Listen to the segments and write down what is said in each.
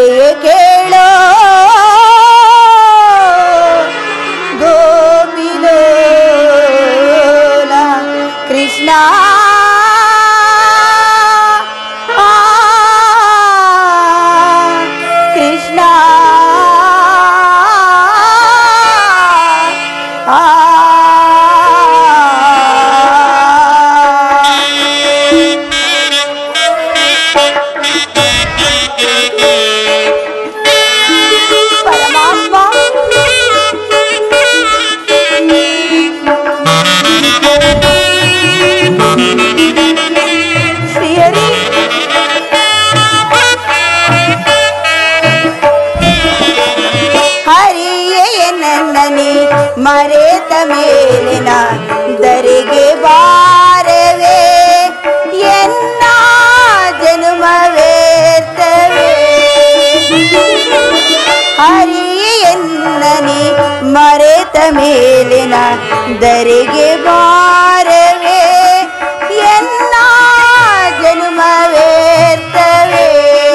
ಮೊರೆಯ ಕೇಳೋ ಗೋಪಿಲೋಲ ಕೃಷ್ಣ ಆ, ಕೃಷ್ಣ ಆ ಪರಮಾತ್ಮ ಶ್ರೀಹರಿ ಹರಿಯೇ ನನ್ನನಿ ಮರೆತ ಮೇಲಿನ ದರಿಗೆ ಬಾರವೇ ಎನ್ನ ಜನುಮವೇರ್ತವೇ ಹರಿಯೇ ಎನ್ನನಿ ಮರೆತ ಮೇಲಿನ ದರಿಗೆ ಬಾರವೇ ಎನ್ನ ಜನುಮವೇರ್ತವೇ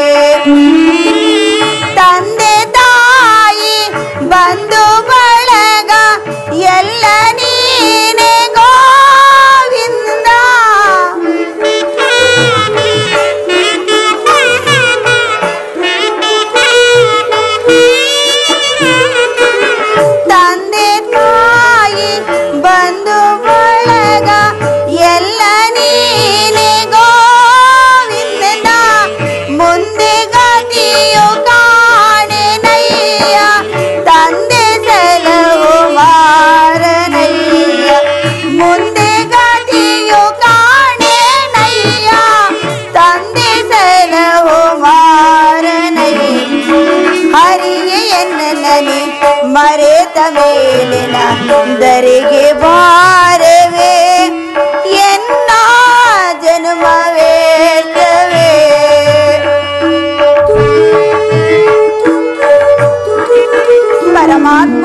ತಂದೆ ತಾಯಿ ಬಂಧು ಬಳಗ ಎಲ್ಲ ನೀನೆ ಗೋವಿಂದ ತಂದೆ ತಾಯಿ ಬಂಧು ಬಳಗ ಎಲ್ಲ ನೀನೆ ಗೋವಿಂದ ಮುಂದೆ ಗತಿಯು ಕಾಣೆನಯ್ಯ ತಂದೆ ಸಲಹು ಮಾರನಯ್ಯ ಮುಂದೆ ಗತಿಯು ಕಾಣೆನಯ್ಯ ತಂದೆ ಸಲಹು ಮಾರನಯ್ಯ ಹರಿಯೇ ಎನ್ನಲಿ ಮರೆತ ಮೇಲಿನ ದರಿಗೆ ಬಾರವೇ ಎನ್ನ ಜನ್ಮವೇತವೇ ಪರಮಾತ್ಮ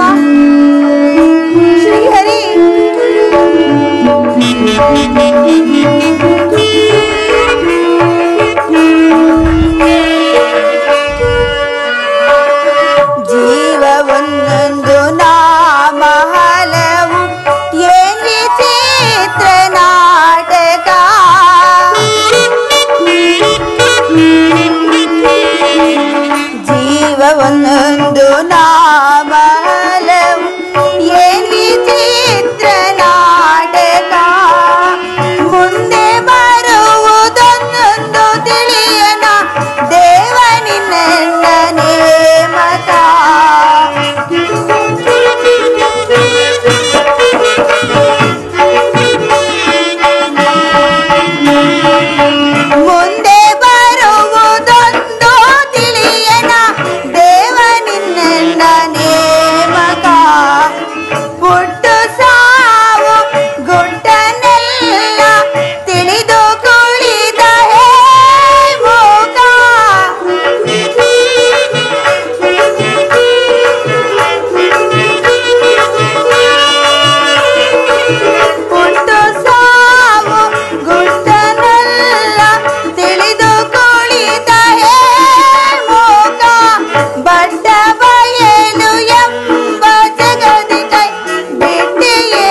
ಶ್ರೀಹರಿ ಜೀವ ಒಂದೊಂದು ನಾಮ ಹಲವು ಏನ್ ವಿಚಿತ್ರ ನಾಟಕ ಜೀವ ಒಂದೊಂದು ನಾಮ ಹಲವು ಏನ್ ವಿಚಿತ್ರ ನಾಟಕ ಮುಂದೆ ಬರುವುದೊಂದೊಂದು ತಿಳಿಯನ ದೇವ ನಿನ್ನ ನೇಮಕ ಮುಂದೆ ಬರುವುದೊಂದು ತಿಳಿಯನ ದೇವ ನಿನ್ನ ನೇಮಕ ಹುಟ್ಟು ಸಾವು ಗುಟ್ಟನೆಲ್ಲ ತಿಳಿದು ಕುಳಿತ ಹೇ ಮೂಕ ಹುಟ್ಟು ಸಾವು ಗುಟ್ಟನೆಲ್ಲ ತಿಳಿದು ಕುಳಿತ ಹೇ ಮೂಕ ಬಡ್ಡ ಬಯಲು ಎಂಬ ಜಗದಿ ಕೈ ಬಿಟ್ಟಿಯೇ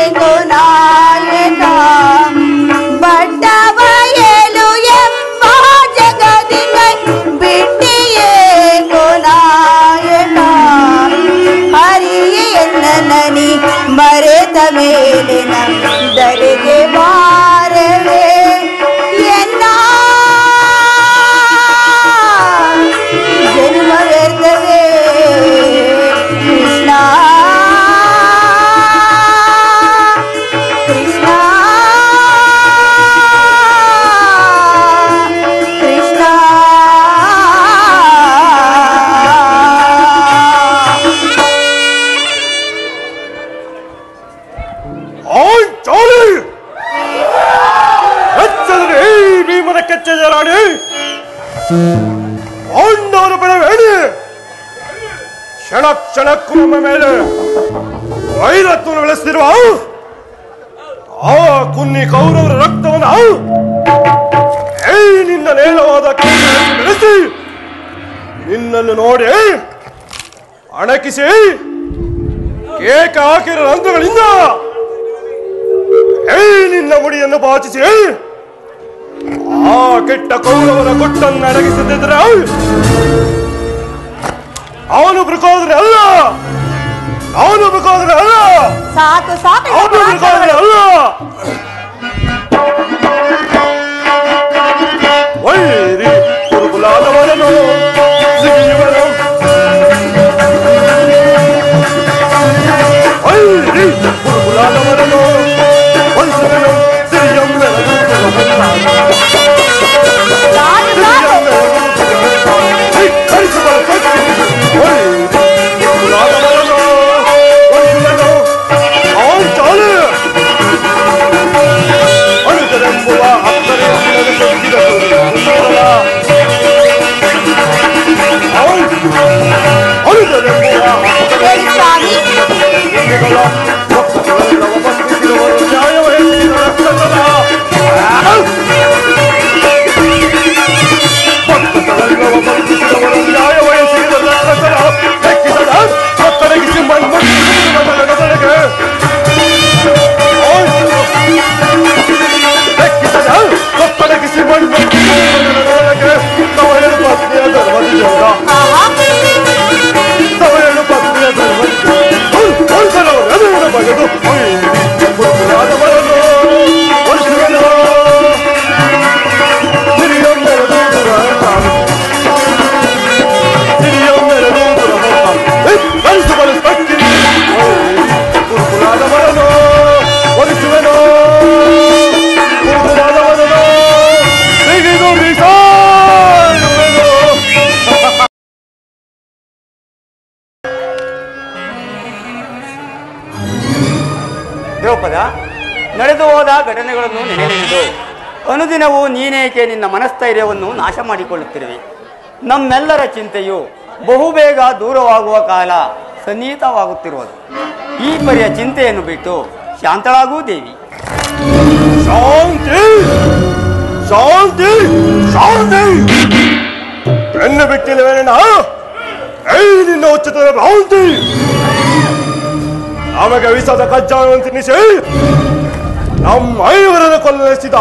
ನಾಯಕ ಬಡ್ಡ ಬಯಲು ಎಂಬ ಜಗದಿ ಕೈ ಬಿಟ್ಟಿಯೇ ನಾಯಕ ಹರಿಯೇ ಎನ್ನನಿ ಮರೆತ ಮೇಲಿನ ದರಿಗೆ ಬಾರವೇ ಎನ್ನ ಜನ್ಮ ವ್ಯರ್ಥವೇ ಕೃಷ್ಣ ಕೃಷ್ಣ ಕೃಷ್ಣ ಆಯ್ ಚಾಲಿ ಎಚ್ಚದರೆ ಈ ಭೀಮನ ಕೆಚ್ಚರಾಣಿ ಪಾಂಡವರ ಬೆಳವೇಣಿ ಕ್ಷಣ ಕ್ಷಣಕ್ಕೂ ನಮ್ಮ ಮೇಲೆ ವೈರತ್ವವನ್ನು ಬೆಳೆಸ್ತಿರುವ ಆ ಕುನ್ನಿ ಕೌರವರ ರಕ್ತವನ್ನು ಏ ನಿನ್ನ ನೇರವಾದ ಕೈಗಳನ್ನು ಬೆಳೆಸಿ ನಿನ್ನನ್ನು ನೋಡಿ ಅಣಕಿಸಿ ಕೇಕ ಹಾಕಿರೋ ರಂಧ್ರಗಳಿಂದ ಏ ನಿನ್ನ ಮುಡಿಯನ್ನು ಬಾಚಿಸಿ ಆ ಕೆಟ್ಟ ಕೌರವರ ಗುಟ್ಟನ್ನು ಅಡಗಿಸುತ್ತಿದ್ರೆ ಅವನು ಬೃಕೋದ್ರೆ ಅಲ್ಲ ಅವನು ಬೃಕೋದ್ರೆ ಅಲ್ಲ ಸಾಕು ಸಾಕು ಈ ಅವನು ಬೃಕೋದ್ರೆ ಮಾತುಗಳು. ಅಲ್ಲ ವೈರಿ ಕುರುಕುಲಾದವರನು ಸಿಗಿಯುವನು ವೈರಿ ಕುರುಕುಲಾದವರನು ವಂಶವನು ಸಿರಿಯಮ್ಮೆರನು ಸಾಕು ಸಾಕು ಹೇಳಿ ಸ್ವಾಮಿ ಆಹಾ ದ್ರೌಪದ ನಡೆದು ಹೋದ ಘಟನೆಗಳನ್ನು ನೆನೆದು ಅನುದಿನವೂ ನೀನೇಕೆ ನಿನ್ನ ಮನಸ್ಥೈರ್ಯವನ್ನು ನಾಶ ಮಾಡಿಕೊಳ್ಳುತ್ತಿರುವೆ ನಮ್ಮೆಲ್ಲರ ಚಿಂತೆಯು ಬಹುಬೇಗ ದೂರವಾಗುವ ಕಾಲ ಸನ್ನಿಹಿತವಾಗುತ್ತಿರುವುದು ಈ ಪರಿಯ ಚಿಂತೆಯನ್ನು ಬಿಟ್ಟು ಶಾಂತಳಾಗೂ ದೇವಿ ಶಾಂತಿ ಶಾಂತಿ ಶಾಂತಿ ಬೆನ್ನು ಬಿಟ್ಟಿಲ್ಲವೇನ ಐ ನಿನ್ನ ಉಚಿತದ ಭ್ರಾಂತಿ ನಮಗೆ ವಿಸದ ಕಜ್ಜಾಯವನ್ನು ತಿನ್ನಿಸಿ ನಮ್ಮ ಐವರನ್ನು ಕೊಲ್ಲಲಿಸಿದ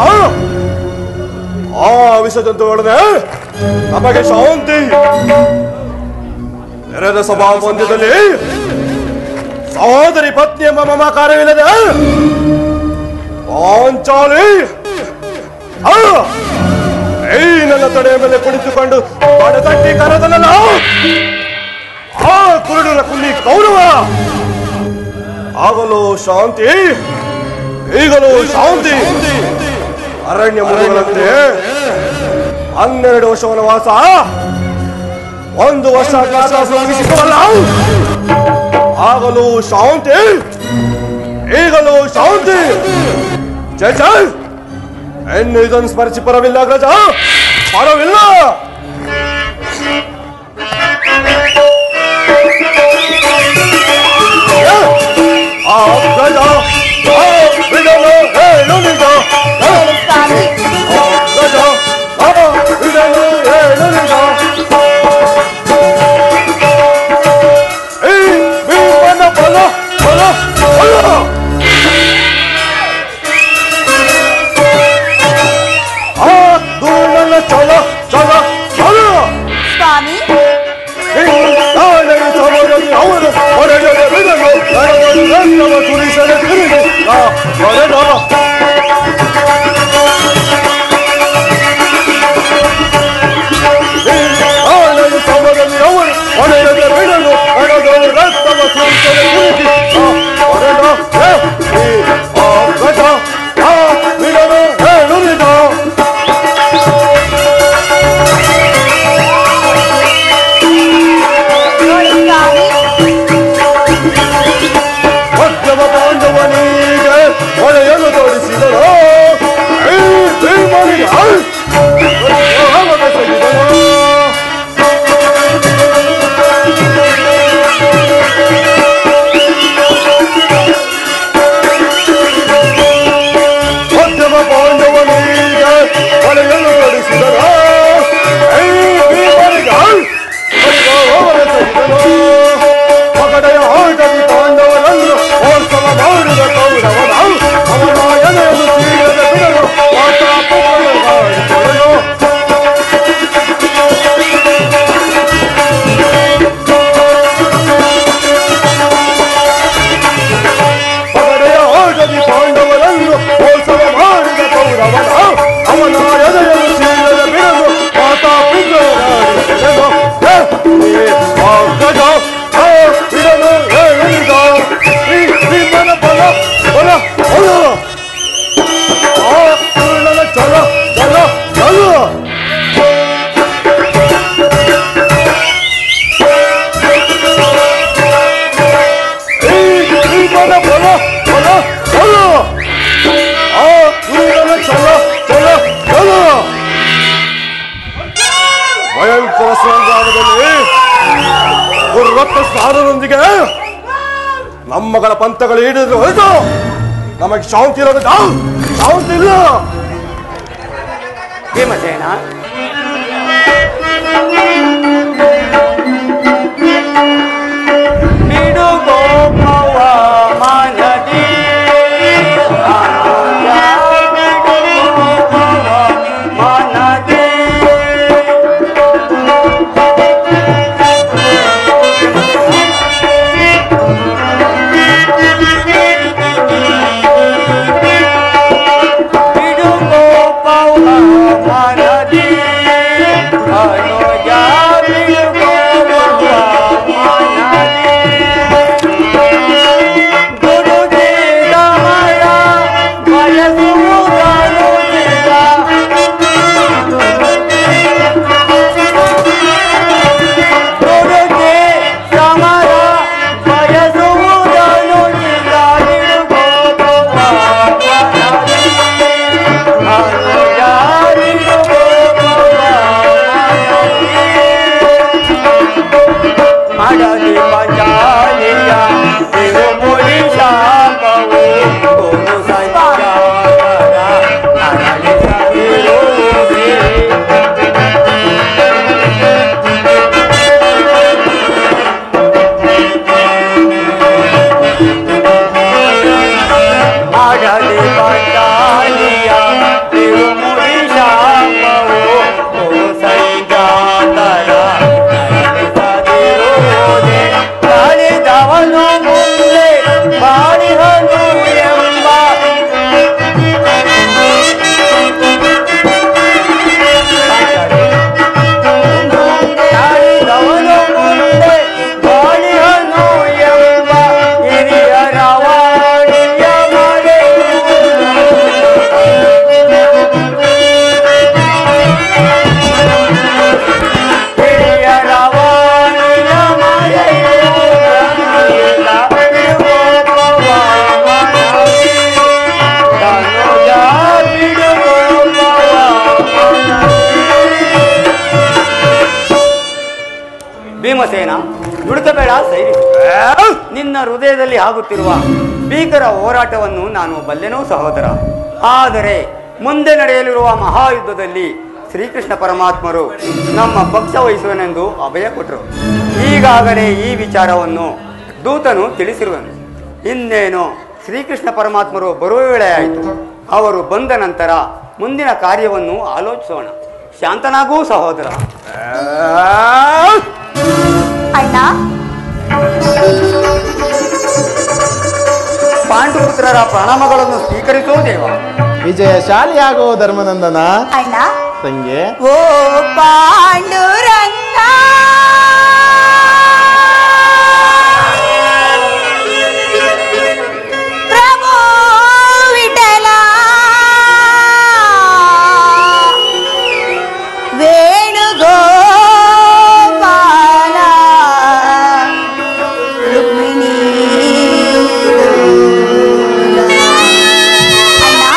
ಆ ವಿಷಜಂತುಗಳನ್ನೇ ನಮಗೆ ಶಾಂತಿ ನೆರೆದ ಸಭಾ ಮಂದಿರದಲ್ಲಿ ಸಹೋದರಿ ಪತ್ನಿ ಎಂಬ ಮಮಕಾರವಿಲ್ಲದೆ ಪಾಂಚಾಲಿ ಆ! ಏ ನನ್ನ ತೊಡೆಯ ಮೇಲೆ ಕುಳಿತುಕೊಂಡು ತಟ್ಟಿ ಕರೆದನಲ್ಲ ಆ ಕುರುಡನ ಕುಲ್ಲಿ ಕೌರವ ಆಗಲೂ ಶಾಂತಿ ಈಗಲೂ ಶಾಂತಿ ಅರಣ್ಯ ಮುನಿಗಳಂತೆ ಹನ್ನೆರಡು ವರ್ಷ ವನವಾಸ ಒಂದು ವರ್ಷ ಕಾರಾಗೃಹ ಮುಗಿಸಿಕೊಳ್ಳಲ್ಲ ಆಗಲೂ ಶಾಂತಿ ಈಗಲೂ ಶಾಂತಿ ಜಯ ಜಯ ಇನ್ನು ಇದನ್ನು ಸ್ಮರಿಸಿ ಪರವಿಲ್ಲ ಅಗ್ರಜ ಪರವಿಲ್ಲ ಆ ಅಗ್ರಜ ಆ ಬಿಡಲು ಹೇಳು ನಿಜ ಹೇಳಿ ಸ್ವಾಮಿ ಆ ಅಗ್ರಜ ಆ ಬಿಡಲು ಹೇಳು ನಿಜ ಈ ಭೀಮನ ಬಲ ಬಲ ಬಲ ಆ ದುರ್ಮನ ಚಲ ಚಲ ಚಲ ಸ್ವಾಮಿ ನಾಳೆಯ ಸಮರದಲ್ಲಿ ಅವರು ಹೊರಗಡೆ ಬಿಡಲು ನರಗಳು ರಕ್ತವ ಸುರಿಸಲು ತಿರುಗಿ ನಾ ಹೊರಡ ನಾಳೆಯ ಸಮರದಲ್ಲಿ ಅವರು ಹೊರಗಡೆ ಬಿಡಲು ನರಗಳು ರಕ್ತವ ಸುರಿಸಲು ತಿರುಗಿ ನಾ ಹೊರಡ ಏ, ಈ ಆ ಗಜ ಆ ಬಿಡಲು ಹೇಳುವುದಿದ ಹೇಳಿ ಸ್ವಾಮಿ ಮಧ್ಯಮ ಪಾಂಡವನಿಗೆ ಹೊಳೆಯನ್ನು ತೋರಿಸಿ ರಕ್ತ ಸ್ನಾನದೊಂದಿಗೆ ನಮ್ಮಗಳ ಪಂಥಗಳು ಹಿಡಿದ್ರು ಹೋಯ್ತು ನಮಗೆ ಶಾಂತಿ ಇರೋದು ಶಾಂತಿ ಇಲ್ಲ ಭೀಮಸೇನ ಬಿಡು ಗೋಪವ ಮನದಿ ಅನುಜ ಬಿಡು ಗೋಪವ ಮನದಿ ಬಿಡು ಗೋಪವ ಮನದಿ ಅನುಜ ಬಿಡು ಗೋಪವ ಮನದಿ ಗುರುಜಿ ರಮಣ ಬಯಸುವುದನು ನಿಜ. ಗುರುಜಿ ಸಮರ ಬಯಸುವುದನು ನಿಜ. ನಿರುಗೋಪವ ಮನದಿ. ಅನುಜ ನಿರುಗೋಪವ ಮನದಿ. ಮಾಡಲಿ ಪಂಚಾಲಿಯ ತಿರುಮುಡಿ ಶಾಪವು ಗುರು ಸಂಚಾರ ಅರಳಿಸದಿರುವುದೇ ಮಾಡಲಿ ಪಂಚಾಲಿಯ ತಿರುಮುಡಿ ಶಾಪವು ಗುರು ಸಂಜಾತರ ಅರಳಿಸದಿರುವುದೇ ಕಾಳಿದವನು ಮುಂದೆ ಬಾಳಿಹನು ಎಂಬ ಕಾಳಿದವನು ಮುಂದೆ ಬಾಳಿಹನು ಎಂಬ ಹಿರಿಯರ ವಾಣಿಯ ಹಿರಿಯರ ವಾಣಿಯ ಮರೆಯುವುದನ್ನಿಲ್ಲ ಬಿಡುಗೋಪವ ಮನದಿ. ತನುಜ ಬಿಡುಗೋಪವ ಮನದಿ. ಭೀಮಸೇನ ನುಡುಕಬೇಡ ಸೈರಿಸು ನಿನ್ನ ಹೃದಯದಲ್ಲಿ ಆಗುತ್ತಿರುವ ಭೀಕರ ಹೋರಾಟವನ್ನು ನಾನು ಬಲ್ಲೆನೋ ಸಹೋದರ ಆದರೆ ಮುಂದೆ ನಡೆಯಲಿರುವ ಮಹಾಯುದ್ಧದಲ್ಲಿ ಶ್ರೀಕೃಷ್ಣ ಪರಮಾತ್ಮರು ನಮ್ಮ ಪಕ್ಷ ವಹಿಸುವನೆಂದು ಅಭಯ ಕೊಟ್ಟರು ಈಗಾಗಲೇ ಈ ವಿಚಾರವನ್ನು ದೂತನು ತಿಳಿಸಿರುವನು ಇನ್ನೇನು ಶ್ರೀಕೃಷ್ಣ ಪರಮಾತ್ಮರು ಬರುವ ವೇಳೆ ಆಯಿತು ಅವರು ಬಂದ ನಂತರ ಮುಂದಿನ ಕಾರ್ಯವನ್ನು ಆಲೋಚಿಸೋಣ ಶಾಂತನಾಗೂ ಸಹೋದರ ಅಣ್ಣ ಪಾಂಡುಪುತ್ರರ ಪ್ರಣಾಮಗಳನ್ನು ಸ್ವೀಕರಿಸೋ ದೇವ ವಿಜಯಶಾಲಿಯಾಗೋ ಧರ್ಮನಂದನ ಅಣ್ಣ ತಂಗೆ ಓ ಪಾಂಡುರಂಗ ಪ್ರಭು ವಿಠಲ ವೇಣುಗೋಪಾಲ ರುಕ್ಮಿಣಿ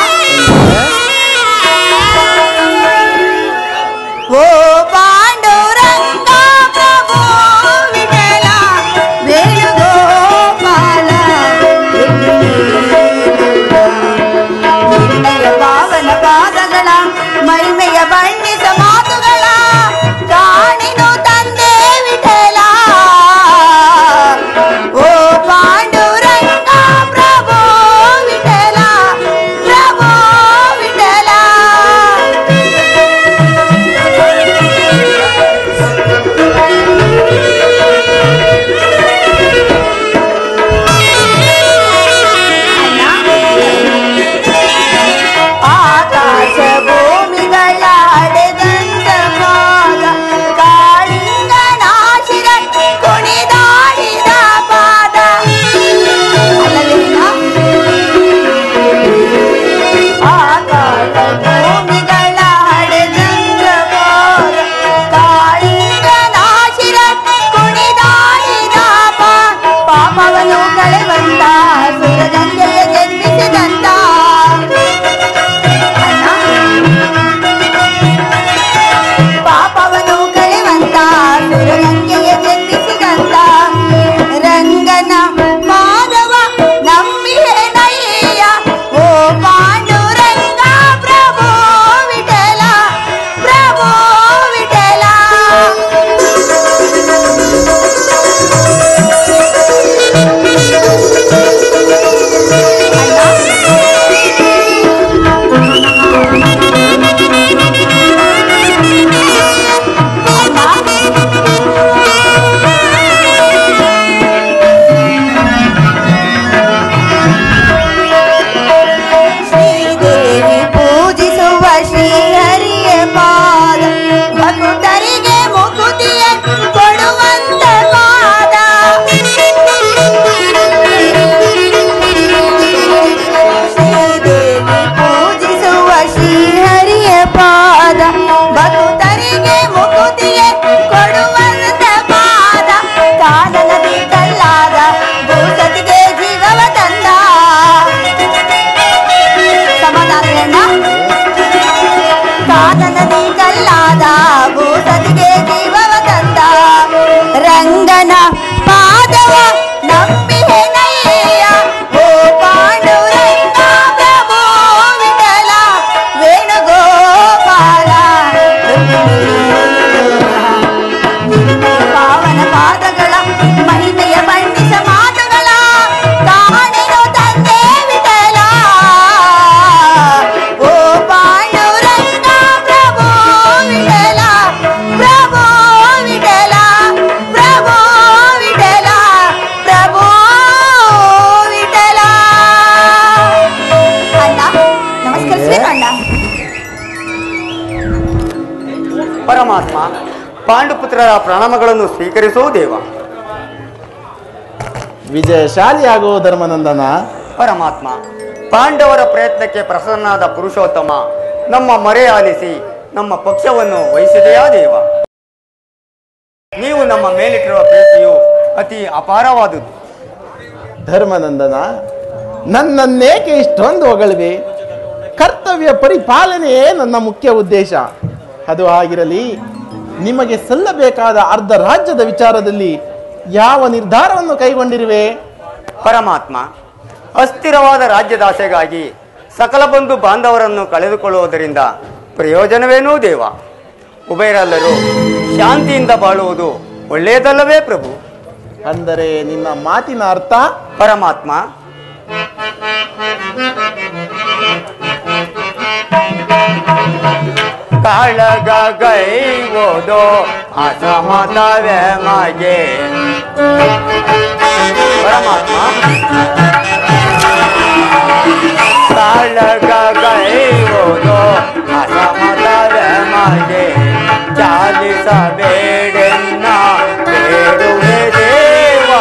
ಅಣ್ಣ ಓ ಪಾಂಡುರಂಗ ಪಾಂಡವ ನಂಬಿಹೆನಯ್ಯ ಓ ಪಾಂಡುರಂಗ ಪ್ರಭು ವಿಠಲ ವೇಣುಗೋಪಾಲ ಪಾವನ ಪಾದಗಳ ಮಹಿಮೆಯ ಬಣ್ಣಿಸ ಮಾತುಗಳ ಕಾಣೆನು ತಂದೆ ವಿಠಲ ಓ ಪಾಂಡುರಂಗ ಪ್ರಭು ವಿಠಲ ಪ್ರಭು ವಿಠಲ ಪ್ರಭು ವಿಠಲ ಪ್ರಭು ವಿಠಲ ಅಣ್ಣ ನಮಸ್ಕರಿಸ್ಬೇಕು ಅಣ್ಣ ಪರಮಾತ್ಮ ಪಾಂಡುಪುತ್ರರ ಪ್ರಣಾಮಗಳನ್ನು ಸ್ವೀಕರಿಸೋ ದೇವ ವಿಜಯಶಾಲಿಯಾಗೋ ಧರ್ಮನಂದನ ಪರಮಾತ್ಮ ಪಾಂಡವರ ಪ್ರಯತ್ನಕ್ಕೆ ಪ್ರಸನ್ನಾದ ಪುರುಷೋತ್ತಮ ನಮ್ಮ ಮರೆ ಆಲಿಸಿ ನಮ್ಮ ಪಕ್ಷವನ್ನು ವಹಿಸಿದೆಯಾ ದೇವ ನೀವು ನಮ್ಮ ಮೇಲಿಟ್ಟಿರುವ ಪ್ರೀತಿಯು ಅತಿ ಅಪಾರವಾದುದು ಧರ್ಮನಂದನ ನನ್ನನ್ನೇಕೆ ಇಷ್ಟೊಂದು ಹೊಗಳಿವೆ ಕರ್ತವ್ಯ ಪರಿಪಾಲನೆಯೇ ನನ್ನ ಮುಖ್ಯ ಉದ್ದೇಶ ಅದು ಆಗಿರಲಿ ನಿಮಗೆ ಸಲ್ಲಬೇಕಾದ ಅರ್ಧ ರಾಜ್ಯದ ವಿಚಾರದಲ್ಲಿ ಯಾವ ನಿರ್ಧಾರವನ್ನು ಕೈಗೊಂಡಿರುವೆ ಪರಮಾತ್ಮ ಅಸ್ಥಿರವಾದ ರಾಜ್ಯದಾಸೆಗಾಗಿ ಸಕಲ ಬಂಧು ಬಾಂಧವರನ್ನು ಕಳೆದುಕೊಳ್ಳುವುದರಿಂದ ಪ್ರಯೋಜನವೇನೂ ದೇವ ಉಭಯರೆಲ್ಲರೂ ಶಾಂತಿಯಿಂದ ಬಾಳುವುದು ಒಳ್ಳೆಯದಲ್ಲವೇ ಪ್ರಭು ಅಂದರೆ ನಿನ್ನ ಮಾತಿನ ಅರ್ಥ ಪರಮಾತ್ಮ ಕಾಳಗ ಗೈವೋದು ಅಸಮತವೇ ಮಗೆ ಪರಮಾತ್ಮ ಕಾಳಗ ಗೈವೋದು ಅಸಮತವೇ ಮಗೆ ಚಾಲಿಸಬೇಡೆನ್ನ ಬೇಡುವೆ ದೇವ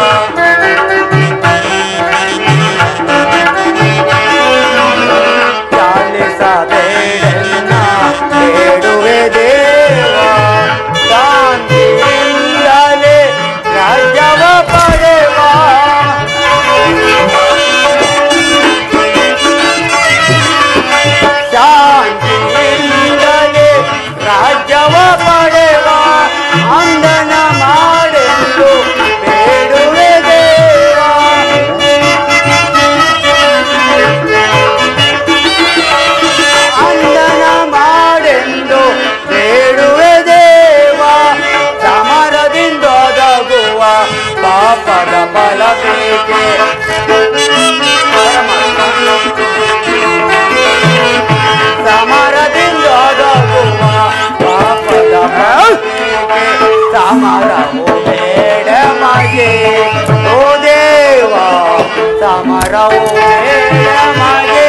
ಚಾಲಿಸಬೇಡೆನ್ನ ಬೇಡುವೆ ದೇವ ಶಾಂತಿಯಿಂದಲೇ ರಾಜ್ಯವ ಪಡೆವ ಶಾಂತಿಯಿಂದಲೇ ರಾಜ್ಯವ ಪಡೆವ ಅಂದನ ಮಾಡೆಂದು ಬೇಡುವೆ ದೇವ ಅಂದನ ಮಾಡೆಂದು ಬೇಡುವೆ ದೇವ ಸಮರದಿಂದೊದಗುವ ಪಾಪದ ಫಲ ಬೇಕೆ ಸಮರದಿಂದೊದಗುವ ಪಾಪದ ಫಲ ಬೇಕೆ ಸಮರವು ಬೇಡ ಮಗೆ ಓ ದೇವ ಸಮರವು ಬೇಡ ಮಗೆ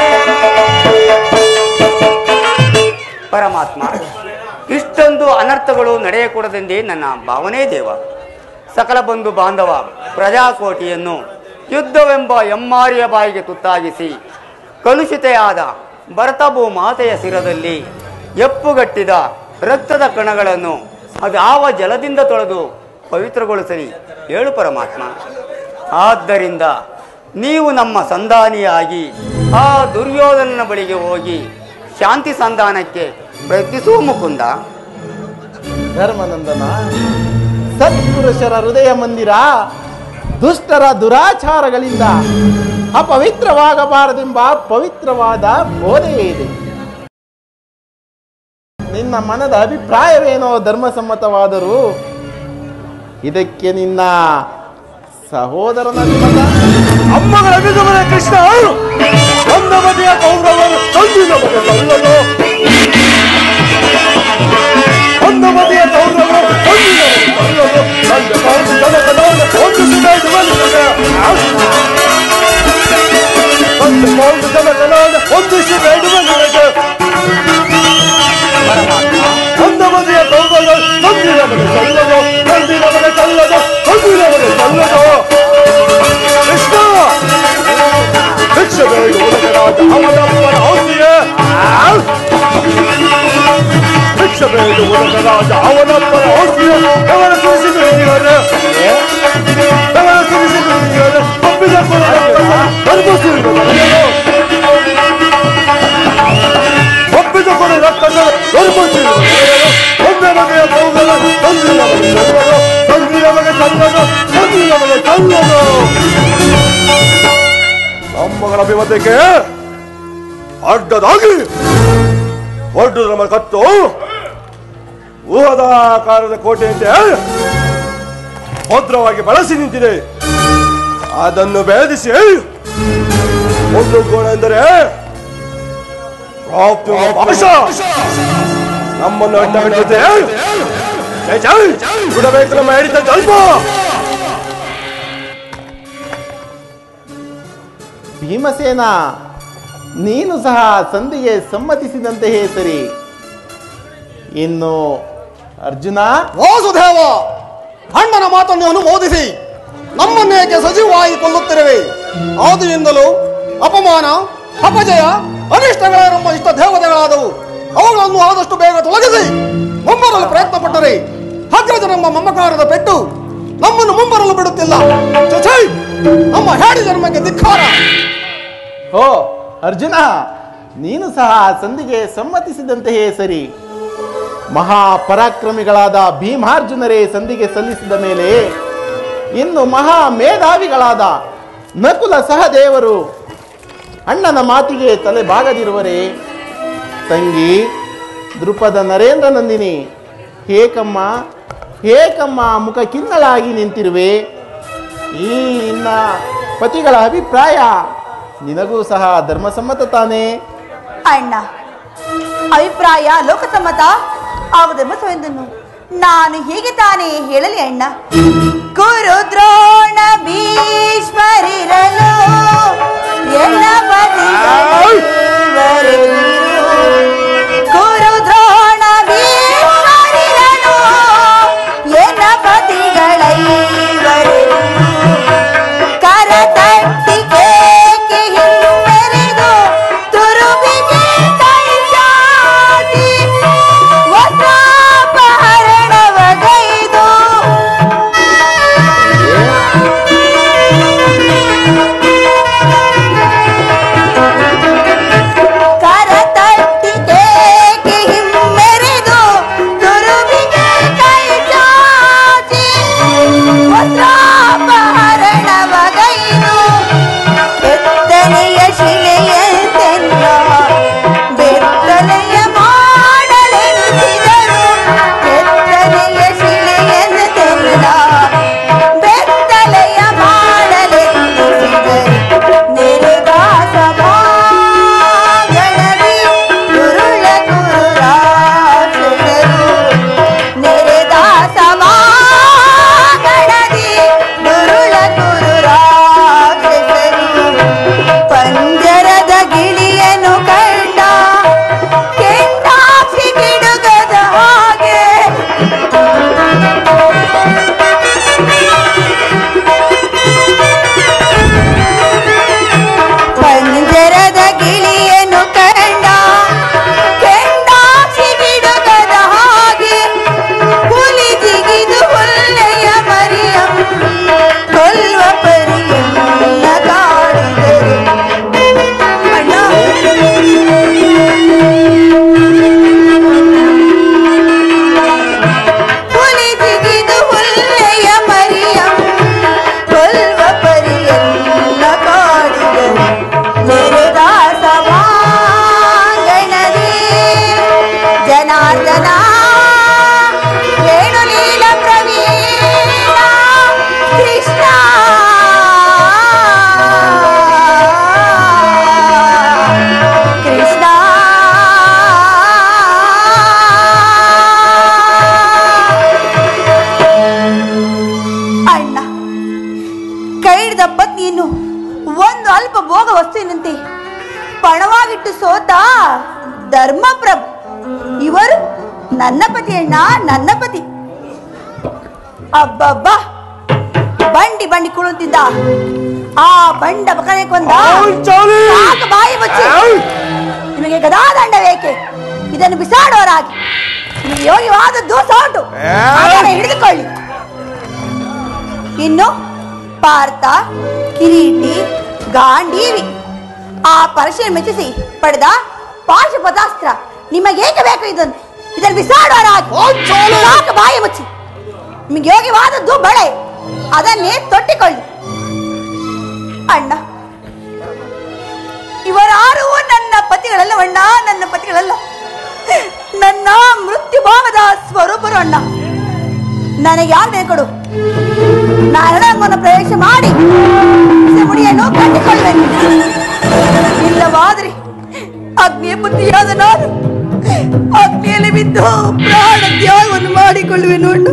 ಪರಮಾತ್ಮ ಇಷ್ಟೊಂದು ಅನರ್ಥಗಳು ನಡೆಯಕೂಡದೆಂದೇ ನನ್ನ ಭಾವನೆ ದೇವ ಸಕಲ ಬಂಧು ಬಾಂಧವ ಪ್ರಜಾಕೋಟಿಯನ್ನು ಯುದ್ಧವೆಂಬ ಎಮ್ಮಾರಿಯ ಬಾಯಿಗೆ ತುತ್ತಾಗಿಸಿ ಕಲುಷಿತೆಯಾದ ಭರತಭೂ ಮಾತೆಯ ಶಿರದಲ್ಲಿ ಎಪ್ಪುಗಟ್ಟಿದ ರಕ್ತದ ಕಣಗಳನ್ನು ಅದಾವ ಜಲದಿಂದ ತೊಳೆದು ಪವಿತ್ರಗೊಳಿಸಲಿ ಹೇಳು ಪರಮಾತ್ಮ ಆದ್ದರಿಂದ ನೀವು ನಮ್ಮ ಸಂಧಾನಿಯಾಗಿ ಆ ದುರ್ಯೋಧನನ ಬಳಿಗೆ ಹೋಗಿ ಶಾಂತಿ ಸಂಧಾನಕ್ಕೆ ಪ್ರಯತ್ನಿಸುವ ಮುಕುಂದ ಧರ್ಮನಂದನ ಸತ್ಪುರುಷರ ಹೃದಯ ಮಂದಿರ ದುಷ್ಟರ ದುರಾಚಾರಗಳಿಂದ ಅಪವಿತ್ರವಾಗಬಾರದೆಂಬ ಪವಿತ್ರವಾದ ಬೋಧೆಯೇ ಇದೆ ನಿನ್ನ ಮನದ ಅಭಿಪ್ರಾಯವೇನೋ ಧರ್ಮಸಮ್ಮತವಾದರೂ ಇದಕ್ಕೆ ನಿನ್ನ ಸಹೋದರನ ಅಭಿಮತ ಅಮ್ಮಗಳ ಅಭಿಗಮನ ಕೃಷ್ಣ ಒಂದು ಬದಿಯ ಕೌರವರು ತಂದು ನಮಗೆ ತಳ್ಳಲು ಒಂದು ಬದಿಯ ಕೌರವರು ತಂದು ನಮಗೆ ತಳ್ಳಲು ನನ್ನ ಕೌರು ಜನಕನವನು ಒಂದು ಸುಧಾರಿಸುವ ನಿಮಗೆ ಒಂದು ಕೌರು ಜನಕನವನು ಒಂದು ಸುಧಾರಿಸುವ ನಿಮಗೆ ಒಂದು ಬದಿಯ ಕೌರವರು ತಂದು ನಮಗೆ ತಳ್ಳಲು ತಂದು ನಮಗೆ ತಳ್ಳಲು ತಂದು ನಮಗೆ ತಳ್ಳಲು ಕೃಷ್ಣ ಭಿಕ್ಷೆ ಬೇಡುವುದರಾದ ಅವನಪ್ಪನ ಔಷಧಿಯೇ ಭಿಕ್ಷೆ ಬೇಡುವುದರಾದ ಅವನಪ್ಪನ ಔಷಧಿಯ ಅವನ ತಿಳಿಸಿದ ಸಲ್ಲದು ನಮ್ಮಗಳ ಅಭಿಮತಕ್ಕೆ ಅಡ್ಡದಾಗಿ ಒಡ್ಡು ನಮ್ಮ ಕತ್ತು ಊಹದಾಕಾರದ ಕೋಟೆಯಂತೆ ಭದ್ರವಾಗಿ ಬಳಸಿ ನಿಂತಿದೆ ಅದನ್ನು ಭೇದಿಸಿ ಒಂದು ಕೋಣ ಎಂದರೆ ಪ್ರಾಪ್ಯ ಭಾಷ ನಮ್ಮನ್ನು ಅಡ್ಡ ಹಿಡಿಯುತ್ತೆ ಜೈ ಜೈ ಬಿಡಬೇಕು ನಮ್ಮ ಹಿಡಿತ ಸ್ವಲ್ಪ ಭೀಮಸೇನ ನೀನು ಸಹ ಸಂಧಿಗೆ ಸಮ್ಮತಿಸಿದಂತೆಯೇ ಸರಿ ಇನ್ನು ಅರ್ಜುನ ವಾಸುದೇವ ಅಣ್ಣನ ಮಾತನ್ನು ಅನುಮೋದಿಸಿ ನಮ್ಮನ್ನೇಕೆ ಸಜೀವವಾಗಿ ಕೊಲ್ಲುತ್ತಿರುವೆ ಆದಿಯಿಂದಲೂ ಅಪಮಾನ ಅಪಜಯ ಅನಿಷ್ಟಗಳೇ ನಮ್ಮ ಇಷ್ಟ ದೇವತೆಗಳಾದವು ಅವುಗಳನ್ನು ಆದಷ್ಟು ಬೇಗ ತೊಲಗಿಸಿ ಮುಂಬರಲು ಪ್ರಯತ್ನ ಪಟ್ಟರೆ ಅಗ್ರಜ ನಮ್ಮ ಮಮಕಾರದ ಪೆಟ್ಟು ನಮ್ಮನ್ನು ಮುಂಬರಲು ಬಿಡುತ್ತಿಲ್ಲ ಛೆ, ಛೆ! ನಮ್ಮ ಹೇಡಿ ಜನ್ಮಕ್ಕೆ ಧಿಕ್ಕಾರ ಓ ಅರ್ಜುನ ನೀನು ಸಹ ಸಂಧಿಗೆ ಸಮ್ಮತಿಸಿದಂತೆಯೇ ಸರಿ ಮಹಾಪರಾಕ್ರಮಿಗಳಾದ ಭೀಮಾರ್ಜುನರೇ ಸಂಧಿಗೆ ಸಲ್ಲಿಸಿದ ಮೇಲೆ ಇನ್ನು ಮಹಾ ಮೇಧಾವಿಗಳಾದ ನಕುಲ ಸಹದೇವರು ಅಣ್ಣನ ಮಾತಿಗೆ ತಲೆ ಬಾಗದಿರುವರೇ ತಂಗಿ ದೃಪದ ನರೇಂದ್ರ ನಂದಿನಿ ಹೇಕಮ್ಮ ಹೇಕಮ್ಮ ಮುಖ ಕಿನ್ನಳಾಗಿ ನಿಂತಿರುವೆ ಈ ನಿನ್ನ ಪತಿಗಳ ಅಭಿಪ್ರಾಯ ನಿನಗೂ ಸಹ ಧರ್ಮಸಮ್ಮತ ತಾನೇ ಅಣ್ಣ ಅಭಿಪ್ರಾಯ ಲೋಕಸಮ್ಮತ ಆಗುದೆಂಬುದೆಂದನು ನಾನು ಹೀಗೆ ತಾನೇ ಹೇಳಲಿ ಅಣ್ಣ ಗುರು ದ್ರೋಣ ಭೀಷ್ಮರಿರಲು ಎಲ್ಲ ಗುರು ದ್ರೋಣ ಭೀಷ್ಮರಿರಲು ಎಲ್ಲ ಪತಿಗಳೈವರು ಕರತಟ್ಟಿ ಕೇಕೆ ಹಿಮ್ಮೆರೆದು ತುರುಬಿಗೆ ಕೈ ಚಾಚಿ ವಸ್ತ್ರಾಪಹರಣವಗೈದು ಕರತಟ್ಟಿ ಕೇಕೆ ಹಿಮ್ಮೆರೆದು ತುರುಬಿಗೆ ಕೈ ಚಾಚಿ ವಸ್ತ್ರಾಪಹರಣವಗೈದು ಬೆತ್ತನೆಯ ಶಿಲೆಯಂತೆಲ್ಲ ಬೆತ್ತಲೆಯ ಮಾಡಲೆನಿಸಿದರು ಬೆತ್ತನೆಯ ಶಿಲೆಯಂತೆಲ್ಲ ಬೆತ್ತಲೆಯ ಮಾಡಲೆನಿಸಿದರು ನೆರೆದಾಸ ಭಾಗಣದಿ ಗುರುಳ ಗುರುರಾಕ್ಷಸರು ನೆರೆದಾಸ ಭಾಗಣದಿ ಗುರುಳ ಗುರುರಾಕ್ಷಸರು ಪಂಜರದ ಗಿಳಿಯನ್ನು ಕಂಡ ಕೆಂಡಾಕ್ಷಿ ಗಿಡುಗದ ಹಾಗೆ ಪಂಜರದ ಗಿಳಿಯನ್ನು ಕಂಡ ಕೆಂಡಾಕ್ಷಿ ಗಿಡುಗದ ಹಾಗೆ ಹುಲಿ ಜಿಗಿದು ಹುಲ್ಲೆಯ ಮರಿಯಂ ಕೊಲ್ವ ಪರಿಯನ್ನ ಕಾಡಿದರು ಅಣ್ಣ ಹುಲಿ ಜಿಗಿದು ಹುಲ್ಲೆಯ ಮರಿಯಂ ಕೊಲ್ವ ಪರಿಯನ್ನ ಕಾಡಿದರು ನೆರೆದಾಸ ವಾಂಗಣದಿ ಜನಾರ್ದನ ವೇಣುಲೀಲ ಪ್ರವೀಣ ಕೃಷ್ಣ ಕೃಷ್ಣ ಅಣ್ಣ ಕೈ ಹಿಡಿದ ಪತ್ನಿಯನ್ನು ಒಂದು ಅಲ್ಪ ಭೋಗ ವಸ್ತುವಿನಂತೆ ಪಣವಾಗಿಟ್ಟು ಸೋತ ಧರ್ಮಪ್ರಭು ಇವರು ನನ್ನ ಪತಿ ಅಣ್ಣ ನನ್ನ ಪತಿ ಅಬ್ಬಬ್ಬಾ ಬಂಡಿ ಬಂಡಿ ಕುಳಿತಿದ್ದ ಆ ಬಂಡ ಬಕನೆ ಕೊಂದ ಚಾಲಿ! ಸಾಕು ಬಾಯಿ ಮುಚ್ಚಿ ನಿಮಗೆ ಗದಾದಂಡ ಬೇಕೆ ಇದನ್ನು ಬಿಸಾಡೋರಾಗಿ ನಿಮಗೆ ಯೋಗ್ಯವಾದದ್ದು ಸೌಟು ಅದನ್ನು ಹಿಡಿದುಕೊಳ್ಳಿ ಇನ್ನು ಪಾರ್ಥ ಕಿರೀಟಿ ಗಾಂಡೀವಿ ಆ ಪರಶುವನ್ನು ಮೆಚ್ಚಿಸಿ ಪಡೆದ ಪಾಶುಪದಾಸ್ತ್ರ ನಿಮಗೇಕೆ ಬೇಕು ಇದನ್ನು ಇದನ್ನು ಬಿಸಾಡೋರಾಗಿ ಸಾಕು ಬಾಯಿ ಮುಚ್ಚಿ ನಿಮಗೆ ಯೋಗ್ಯವಾದದ್ದು ಬಳೆ ಅದನ್ನೇ ತೊಟ್ಟಿಕೊಳ್ಳಿ ಅಣ್ಣ ಇವರಾರು ನನ್ನ ಪತಿಗಳಲ್ಲವಣ್ಣ ನನ್ನ ಪತಿಗಳಲ್ಲ ನನ್ನ ಮೃತ್ಯು ಭಾವದ ಸ್ವರೂಪರು ಅಣ್ಣ ನನಗೆ ಯಾರನ್ನೇ ಕೊಡು ನಾರಣವನ್ನು ಪ್ರವೇಶ ಮಾಡಿ ಮುಡಿಯನ್ನು ಕಟ್ಟಿಕೊಳ್ಳಬೇಕು ಇಲ್ಲವಾದ್ರೆ ಅಗ್ನಿಯ ಪುತ್ರಿಯಾದ ನಾನು ಅಗ್ನಿಯಲ್ಲಿ ಬಿದ್ದು ಪ್ರಾಣ ತ್ಯಾಗವನ್ನು ಮಾಡಿಕೊಳ್ಳುವೆನು ಅಣ್ಣ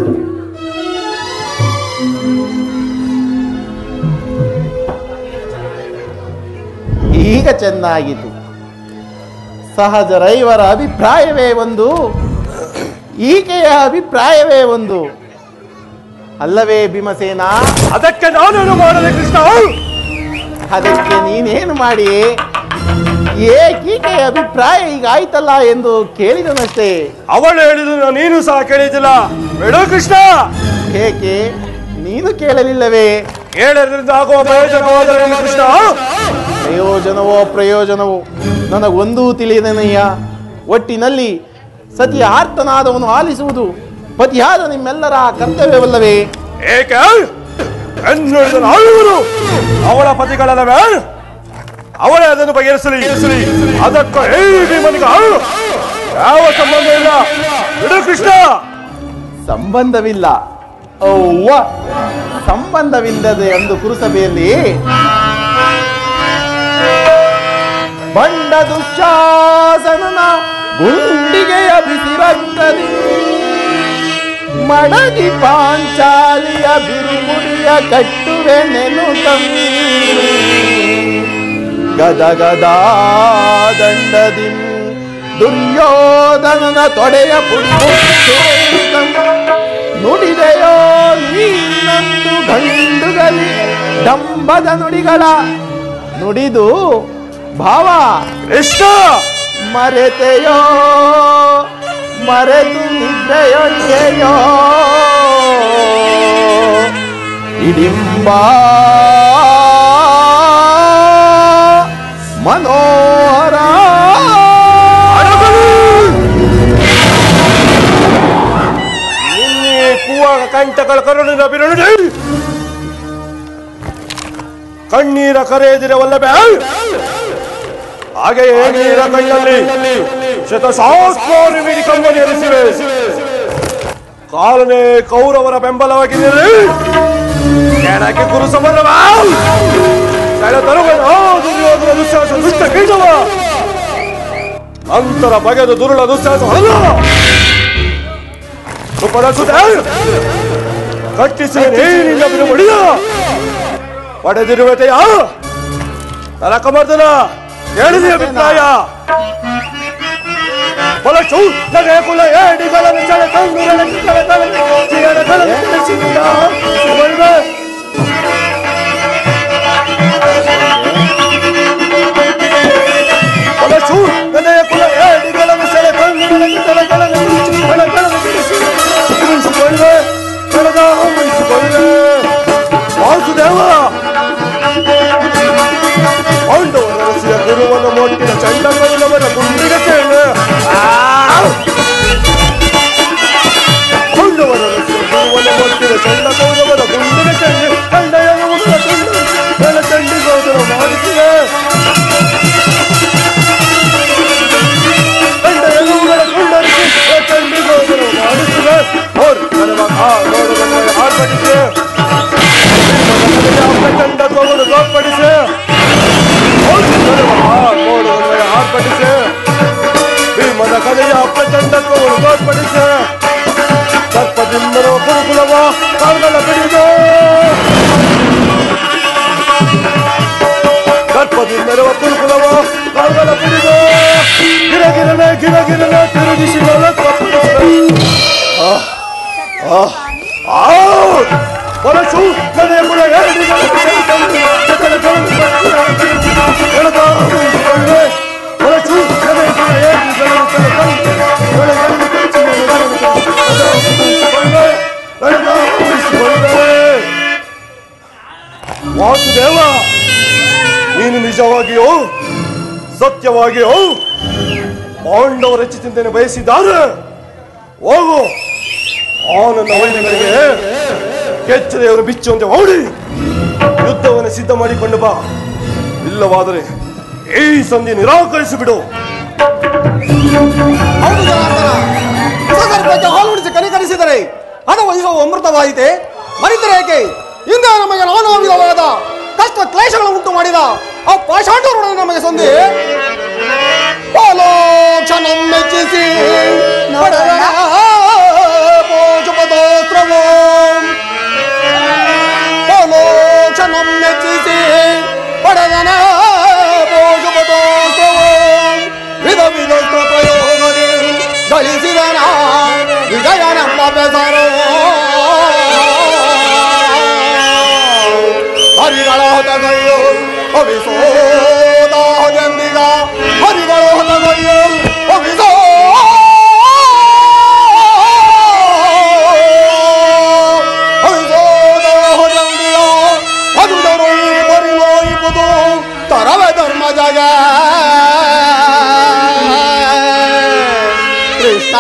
ಈಗ ಚೆನ್ನಾಗಿತು ಸಹಜರ ಇವರ ಅಭಿಪ್ರಾಯವೇ ಒಂದು ಈಕೆಯ ಅಭಿಪ್ರಾಯವೇ ಒಂದು ಅಲ್ಲವೇ ಭೀಮಸೇನ ಅದಕ್ಕೆ ನಾನೇನು ಮಾಡದೆ ಕೃಷ್ಣ ಅದಕ್ಕೆ ನೀನೇನು ಮಾಡಿ ಏಕೀಕೆಯ ಅಭಿಪ್ರಾಯ ಈಗ ಆಯ್ತಲ್ಲ ಎಂದು ಕೇಳಿದನಷ್ಟೇ ಅವಳು ಹೇಳಿದ್ರು ನೀನು ಸಹ ಕೇಳಿದಿಲ್ಲ ಬಿಡು ಕೃಷ್ಣ ಏಕೆ ನೀನು ಕೇಳಲಿಲ್ಲವೇ ಕೇಳದ್ರಿಂದ ಆಗುವ ಪ್ರಯೋಜನವಾದರೆ ಕೃಷ್ಣ ಪ್ರಯೋಜನವೋ ಪ್ರಯೋಜನವೋ ನನಗೊಂದೂ ತಿಳಿಯದನಯ್ಯ ಒಟ್ಟಿನಲ್ಲಿ ಸತಿಯ ಆರ್ತನಾದವನು ಆಲಿಸುವುದು ಪತಿಯಾದ ನಿಮ್ಮೆಲ್ಲರ ಕರ್ತವ್ಯವಲ್ಲವೇ ಏಕೆ ಎನ್ನುಳಿದ ನಾಲ್ವರು ಅವಳ ಪತಿಗಳಲ್ಲವೇ ಅವಳೇ ಅದನ್ನು ಬಗೆಹರಿಸಲಿ ಅದಕ್ಕೂ ಹೇ ಭೀಮನಿಗೆ ಯಾವ ಸಂಬಂಧ ಇಲ್ಲ ಬಿಡು ಕೃಷ್ಣ ಸಂಬಂಧವಿಲ್ಲ ಅವ್ವ ಸಂಬಂಧವಿಲ್ಲದೆ ಅಂದು ಕುರುಸಭೆಯಲ್ಲಿ ಬಂಡ ದುಶ್ಯಾಸನನ ಗುಂಡಿಗೆಯ ಬಿಸಿ ರಕ್ತದಿ ಮಡದಿ ಪಾಂಚಾಲಿಯ ಬಿರುಮುಡಿಯ ಕಟ್ಟುವೆ ನೆನು ತಮ್ಮಿ ಗದ ಗದಾ ದಂಡದಿ ದುರ್ಯೋಧನನ ತೊಡೆಯ ಪುಡಿ ನುಡಿದೆಯೋ ನೀನಂದು ಗಂಡುಗಲಿ ಡಂಬದ ನುಡಿಗಳ ನುಡಿದು ಭಾವ ಕೃಷ್ಣ ಮರೆತೆಯೋ ಮರೆತು ನಿದ್ದೆಯೊಂದೆಯೋ ಇಡಿಂಬ ಮನೋಹರ ನಿನ್ನೆ ಕೂವಾಗ ಕಂಠಗಳ ಕರುಣಿನ ಬಿರುಡಿ ಕಣ್ಣೀರ ಕರೆಯದಿರವಲ್ಲವೇ ಹಾಗೆಯೇ ನೀರ ಕಣ್ಣಲ್ಲಿ ಶತಸಹಸ್ರಾರು ಮಿಡಿ ಕಮ್ಮನಿ ಹರಿಸಿವೆ ಕಾಲನೇ ಕೌರವರ ಬೆಂಬಲವಾಗಿದ್ದೀರಿ ಕೆಳಕ್ಕೆ ಗುರು ಸಮರವ ಕೆಳ ತರುವನು ದುರ್ಯೋಧನ ದುಶ್ಯಾಸ ದುಷ್ಟ ಕೀಟವ ಅಂತರ ಬಗೆದು ದುರುಳ ದುಶ್ಯಾಸ ಅಲ್ಲ ಸುಪರಸುತ ಕಟ್ಟಿಸಿ ನೀರಿನ ಬಿಡು ಒಡೆಯ ಪಡೆದಿರುವತೆಯ ತಲಕಮರ್ದನ ಹೇಳಿದ ಅಭಿಪ್ರಾಯ ಹೊಲಸು ನಗೆ ಕುಲ ಏಡಿಗಳನ್ನು ಸೆಳೆ ತಂದು ನನಗೆ ತಲೆ ತಲೆ ಚಿಯರ ತಲೆ ತಿಳಿಸಿದ ಸುವರ್ಣ ಹೊಲಸು ನಗೆ ಕುಲ ಏಡಿಗಳನ್ನು ಸೆಳೆ ತಂದು ನನಗೆ ತಲೆ ತಲೆ ತಲೆ ತಲೆ ತಿಳಿಸಿದ ಉಳಿಸಿಕೊಳ್ಳೆ ಕಳೆದ ಉಳಿಸಿಕೊಳ್ಳೆ ವಾಸುದೇವ ಪಾಂಡವರ ರಸಿಯ ಗುರುವನ್ನು ಮೊಟ್ಟಿನ ಚಂಡ ಕೈಲವರ ಗುಂಡಿಗೆ ಚೆಂಡ ಪಾಂಡವರ ರಸಿಯ ಗುರುವನ್ನು ಮೊಟ್ಟಿನ ಚಂಡ ಕೈಲವರ ಗುಂಡಿಗೆ ಚೆಂಡ ಕಂಡಯ ಮುಗಿದ ಚಂಡ ಕೆಲ ಚಂಡಿಗೋದರ ಮಾಡಿಸಿದೆ ಕಂಡಯ ಮುಗಿದ ಕುಂಡರಿಸಿ ಚಂಡಿಗೋದರ ಮಾಡಿಸಿದೆ ಅವ್ರು ಕರವ ನೋಡುವ ಆರ್ಭಟಿಸಿದೆ ಚಂಡ ತೋಗಳು ತೋರ್ಪಡಿಸಿ ಆರ್ಭಟಿಸಿ ಭೀಮನ ಕಲೆಯ ಪ್ರಚಂಡತ್ವವನ್ನು ತೋರ್ಪಡಿಸಿ ಸರ್ಪದಿಂದಲೂ ಗುರುಕುಲವ ಕಾಲ್ಗಳ ಬಿಡಿದು ಸರ್ಪದಿಂದಲೂ ಗುರುಕುಲವ ಕಾಲ್ಗಳ ಬಿಡಿದು ಗಿರಗಿರನೆ ಗಿರಗಿರನೆ ತಿರುಗಿಸಿ ಹೊರಸು ನನಗೆ ಕೂಡ ಹೊರಸು ನನಗೆ ಕೂಡ ವಾಸುದೇವ ನೀನು ನಿಜವಾಗಿಯೋ ಸತ್ಯವಾಗಿಯೋ ಪಾಂಡವರ ಚಿಂತನೆ ಬಯಸಿದ್ದಾರೆ ಹೋಗು ಆ ನನ್ನ ವೈದ್ಯಗಳಿಗೆ ಕೆಚ್ಚದೆಯವರು ಬಿಚ್ಚುವಂತೆ ಓಡಿ ಯುದ್ಧವನ್ನು ಸಿದ್ಧ ಮಾಡಿಕೊಂಡು ಬಾ ಇಲ್ಲವಾದರೆ ಈ ಸಂಧಿ ನಿರಾಕರಿಸಿ ಬಿಡು ಹೌದು ಜನಾರ್ದನ ಸಸರ್ಪಕ್ಕೆ ಹಾಲು ಉಣಿಸಿ ಕನಿಕರಿಸಿದರೆ ಹಣ ವಹಿಸುವ ಅಮೃತವಾಯಿತೆ ಮರಿತರೇಕೆ ಹಿಂದೆ ನಮಗೆ ನಾನಾ ವಿಧವಾದ ಕಷ್ಟ ಕ್ಲೇಶಗಳು ಉಂಟು ಮಾಡಿದ ಆ ಪಾಷಾಂಡರೊಡನೆ ನಮಗೆ ಸಂಧಿ ಪಾಲೋಕ್ಷಣಂ ಮೆಚ್ಚಿಸಿ ನೋಡೋಣ. ಪೋಷಪದೋತ್ರವೋ ಪಾಲೋಕ್ಷಣಂ ಮೆಚ್ಚಿಸಿ ಪಡೆದನ ಪೋಷಪದೋತ್ರವೋ ವಿಧ ವಿಧ ಪ್ರಯೋಗದಿ ಗಳಿಸಿದನ ವಿಜಯನೆಂಬ ಬೆಸರೋ ಹರಿಗಳ ಹೊತಗೈಯು ಅವಿಸೋದಾಹದೆಂದಿಗ ಹರಿಗಳ ಹೊತಗೈಯು ಅವಿಸೋ ಅವಿಸೋದಾಹದೆಂದಿಗ ಅದು ದೊರೊಯಿ ಪರಿಲೋಯಿಪುದು ತರವೆ ಧರ್ಮ ಜಗ ಕೃಷ್ಣ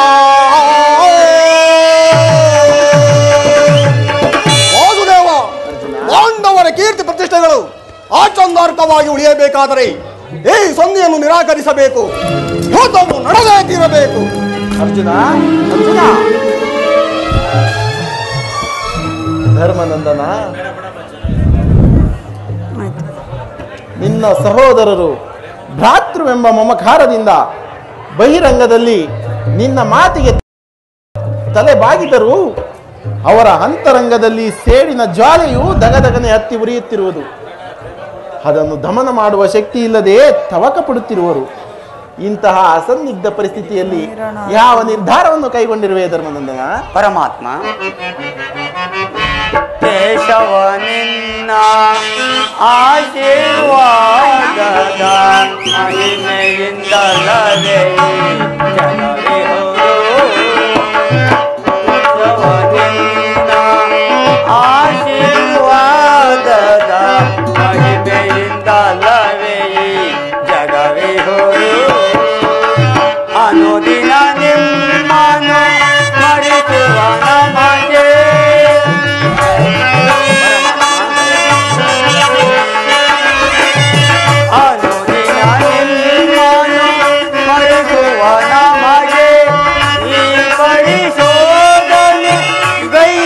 ವಾಸುದೇವ ಪಾಂಡವರ ಕೀರ್ತಿ ಪ್ರತಿಷ್ಠೆಗಳು ಆಚಂದಾರ್ಕವಾಗಿ ಉಳಿಯಬೇಕಾದರೆ ಈ ಸಂಧಿಯನ್ನು ನಿರಾಕರಿಸಬೇಕು ಯುದ್ಧವು ನಡೆದೇ ತೀರಬೇಕು ಅರ್ಜುನ ಅರ್ಜುನ ಧರ್ಮನಂದನ ನಿನ್ನ ಸಹೋದರರು ಭ್ರಾತೃವೆಂಬ ಮಮಕಾರದಿಂದ ಬಹಿರಂಗದಲ್ಲಿ ನಿನ್ನ ಮಾತಿಗೆ ತಲೆ ಬಾಗಿದರು ಅವರ ಅಂತರಂಗದಲ್ಲಿ ಸೇಡಿನ ಜ್ವಾಲೆಯು ದಗದಗನೆ ಹತ್ತಿ ಉರಿಯುತ್ತಿರುವುದು ಅದನ್ನು ದಮನ ಮಾಡುವ ಶಕ್ತಿ ಇಲ್ಲದೆ ತವಕ ಪಡುತ್ತಿರುವರು ಇಂತಹ ಅಸನ್ನಿಗ್ಧ ಪರಿಸ್ಥಿತಿಯಲ್ಲಿ ಯಾವ ನಿರ್ಧಾರವನ್ನು ಕೈಗೊಂಡಿರುವೆ ಧರ್ಮನಂದನ ಪರಮಾತ್ಮ ಕೇಶವ ನಿನ್ನ ಆಶೀರ್ವಾದದ ಮಹಿಮೆಯಿಂದಲವೇ ಜನರೇ ಕೇಶವ ನಿನ್ನ ಆಶೀರ್ವಾದದ ಮಹಿಮೆಯಿಂದಲವೇ ಜಗವೇ ಹೋರು ಅನುದಿನ ನಿಮ್ಮನು ಸ್ಮರಿಸುವ ನಮಗೆ ಅನುದಿನ ನಿಮ್ಮನು ಸ್ಮರಿಸುವ ನಮಗೆ ಈ ಪರಿಶೋಧನೆ ಗೈ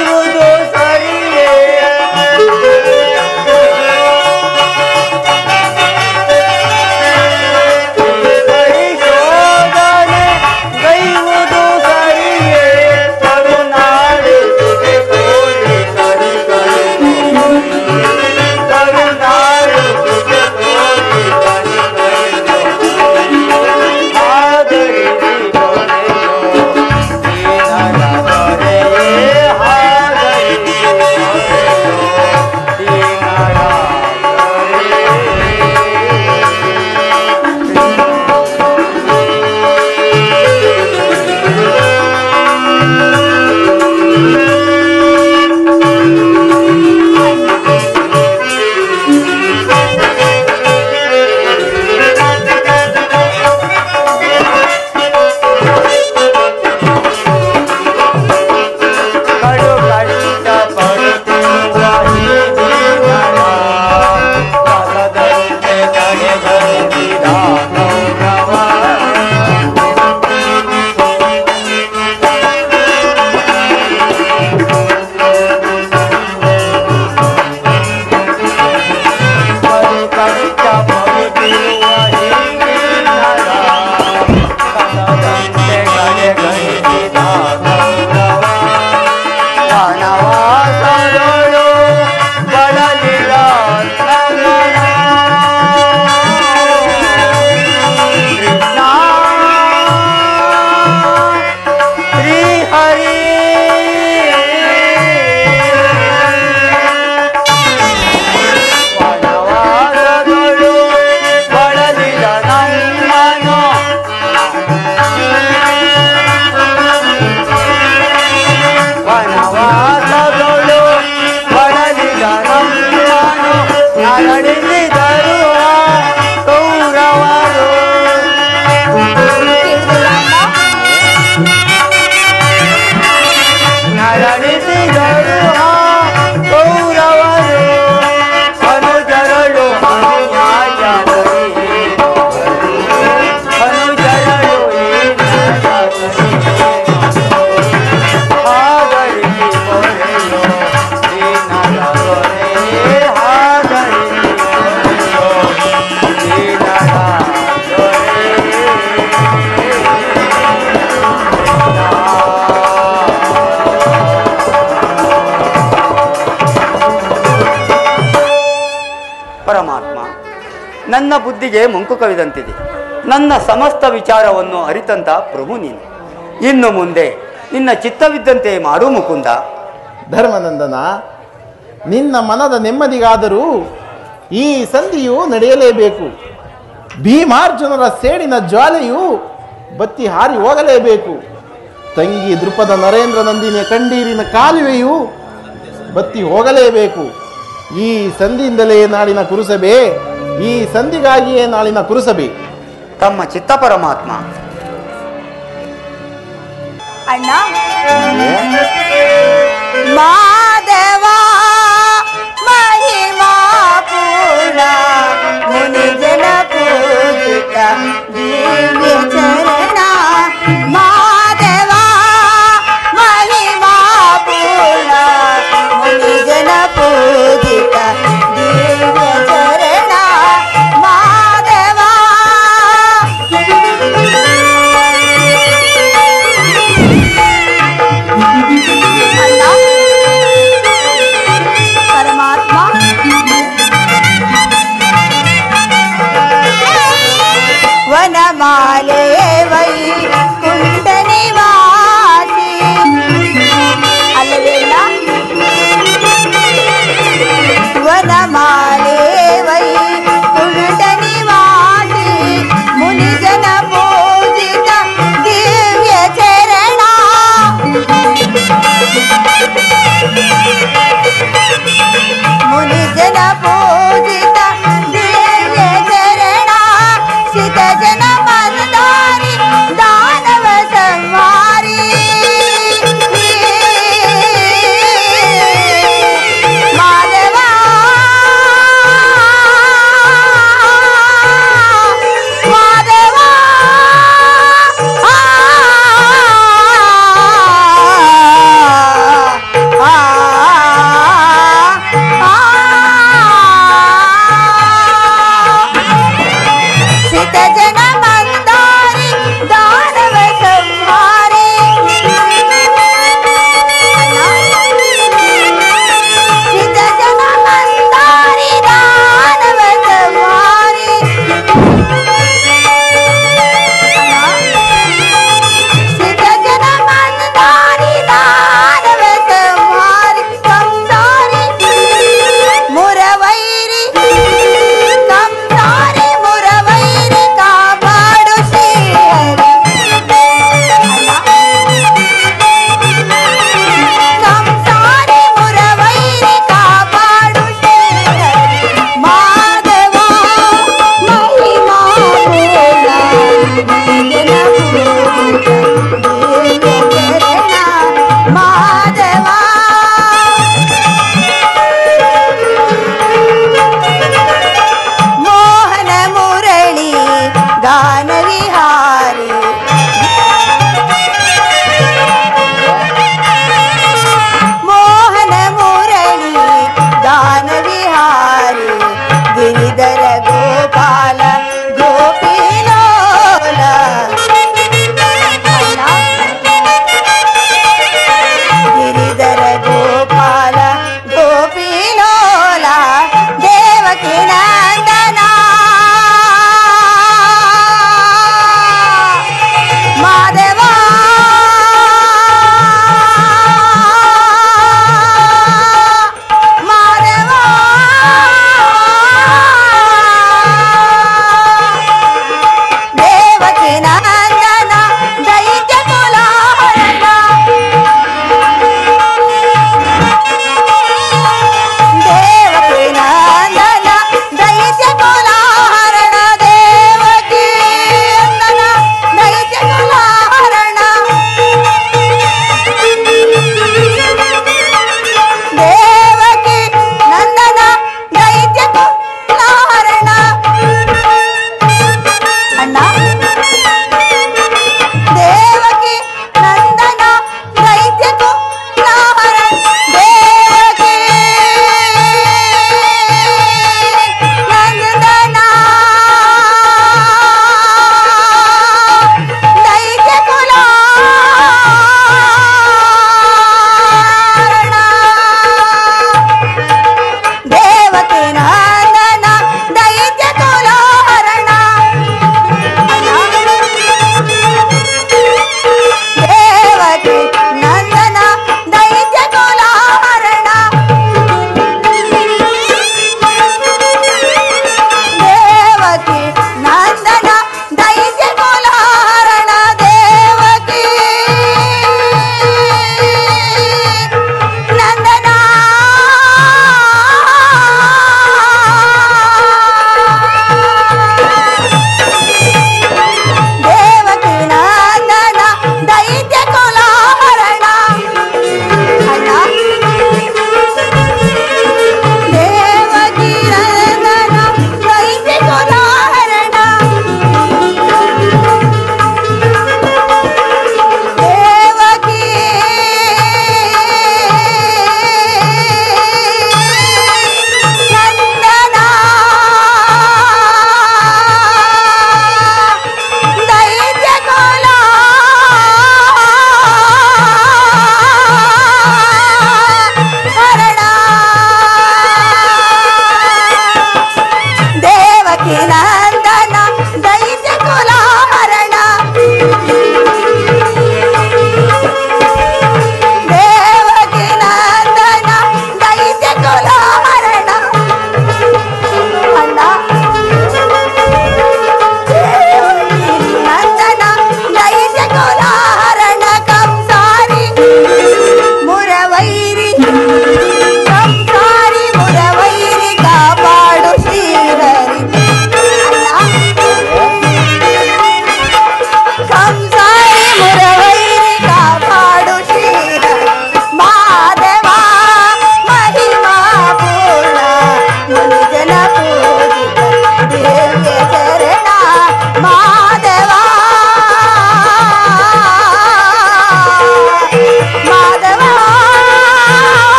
ನನ್ನ ಬುದ್ಧಿಗೆ ಮಂಕು ಕವಿದಂತಿದೆ ನನ್ನ ಸಮಸ್ತ ವಿಚಾರವನ್ನು ಅರಿತಂತ ಪ್ರಭು ನೀನು ಇನ್ನು ಮುಂದೆ ನಿನ್ನ ಚಿತ್ತವಿದ್ದಂತೆ ಮಾಡು ಮುಕುಂದ ಧರ್ಮನಂದನ ನಿನ್ನ ಮನದ ನೆಮ್ಮದಿಗಾದರೂ ಈ ಸಂಧಿಯು ನಡೆಯಲೇಬೇಕು ಭೀಮಾರ್ಜುನರ ಸೇಡಿನ ಜ್ವಾಲೆಯು ಬತ್ತಿ ಹಾರಿ ಹೋಗಲೇಬೇಕು ತಂಗಿ ದೃಪದ ನರೇಂದ್ರ ನಂದಿನಿಯ ಕಂಡೀರಿನ ಕಾಲುವೆಯು ಬತ್ತಿ ಹೋಗಲೇಬೇಕು ಈ ಸಂಧಿಯಿಂದಲೇ ನಾಳಿನ ಕುರುಸಬೆ ಈ ಸಂಧಿಗಾಗಿಯೇ ನಾಳಿನ ಕುರುಸಬೆ ತಮ್ಮ ಚಿತ್ತ ಪರಮಾತ್ಮ ಅಣ್ಣ ಮಾಧವ ಮಹಿಮಾ ಪೂರ್ಣ ಮುನಿ ಜನ ಪೂಜಿತ ದಿವ್ಯ ಚರಣ ಮಾಧವ ಮಹಿಮಾ ಪೂರ್ಣ ಮುನಿ ಜನ ಪೂಜಿತ ದಿವ್ಯ ಚರಣ ಮಾಧವ ಅಣ್ಣ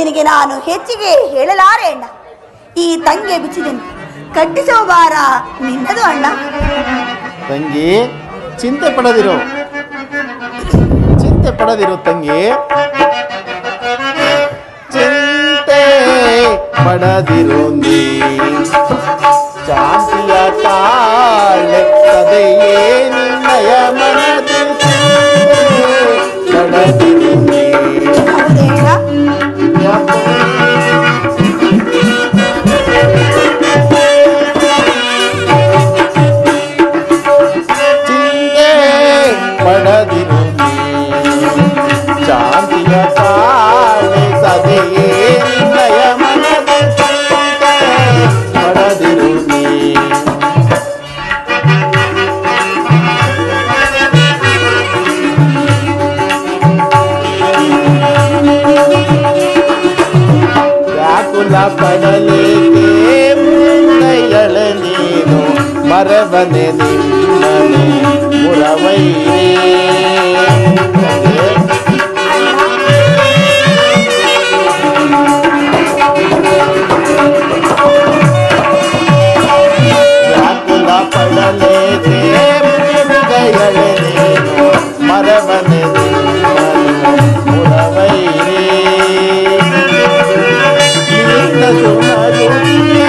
ನಿನಗೆ ನಾನು ಹೆಚ್ಚಿಗೆ ಹೇಳಲಾರೆ ಅಣ್ಣ ಈ ತಂಗೆ ಬಿಚ್ಚಿದನು ಕಟ್ಟಿಸುವ ಭಾರ ನಿನ್ನದು ಅಣ್ಣ ತಂಗಿ ಚಿಂತೆ ಪಡದಿರು ಚಿಂತೆ ಪಡದಿರು ತಂಗಿ ಚಿಂತೆ ಪಡದಿರು ನೀ ಶಾಂತಿಯ ತಾಳೆ ಸದೆಯೇ ನಿನ್ನಯ ಮನದಿ ಚಿಂತೆ ಪಡದಿರು ನೀ ಹೌದೇ ಅಣ್ಣ ಚಿಂತೆ ಪಡದಿರು ನೀ ಶಾಂತಿಯ ತಾಳೆ ಸದೆಯೇ ನಿನ್ನಯ ಮನದಿ ಚಿಂತೆ ಪಡದಿರು ನೀ ವ್ಯಾಕುಲ ಪಡಲೇಕೆ ಮುಂದೆಯಳ ನೀನು ಮರವನೆ ನಿನ್ನನು ಮುರವೈರೇ ವ್ಯಾಕುಲ ಪಡಲೇಕೆ ಮುಂದೆಯಳ ನೀನು ಮರವನೆ ನಿನ್ನನು ಮುರವೈರೇ ನಿನ್ನ ಸುಮಧುರಿಯ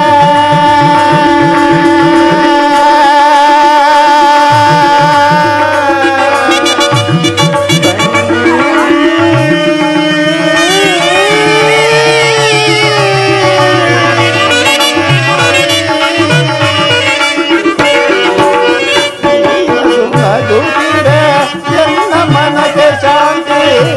ಸುಮಧುರಿಯ ಎನ್ನ ಮನಕ್ಕೆ ಶಾಂತಿ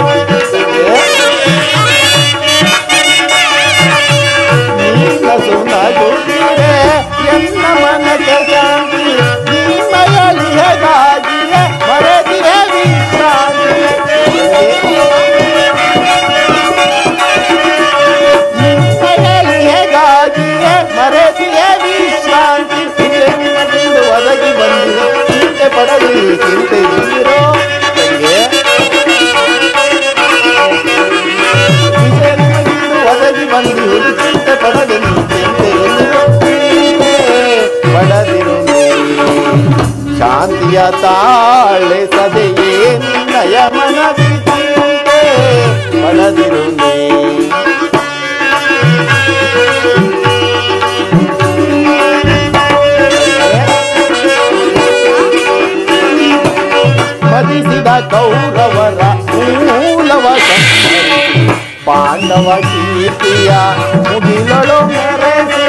ನೀಲ ಸುನಗುತ್ತಿರೆ ಎನ್ನ ಮನಕ್ಕೆ ಶಾಂತಿ ನಿಮ್ಮಯಲಿಹಗಾಗಿಯೇ ಮರದಿಯ ವಿಶ್ರಾಂತಿ ನಿಮ್ಮಯಲಿಹಗಾಗಿಯೇ ಮರದಿಯ ವಿಶ್ರಾಂತಿ ಇದೆ ನಿಮಗೆಂದು ಒದಗಿ ಬಂದಿರೋ ಚಿಂತೆ ಪಡಲಿ ಚಿಂತೆ ಇಲ್ಲಿರೋ ತಂಗೆ ವಿಜಯನಗರದಿಂದ ಒದಗಿ ಬಂದಿರುವುದು ಚಿಂತೆ ಪಡದೆ ನೀ ಚಿಂತೆ ಪಡದಿರು ನೀ. ಶಾಂತಿಯ ತಾಳೆ ಸದೆಯೇ ನಿನ್ನಯ ಮನದಿ ಚಿಂತೆ ಪಡದಿರು ನೀ ಮದಿಸಿದ ಕೌರವರ ಮೂಲವ ಸಂಹರಿಸಿ ಪಾಂಡವ ಕೀರ್ತಿಯ ಮುಗಿಲಳು ಮೆರೆಸಿ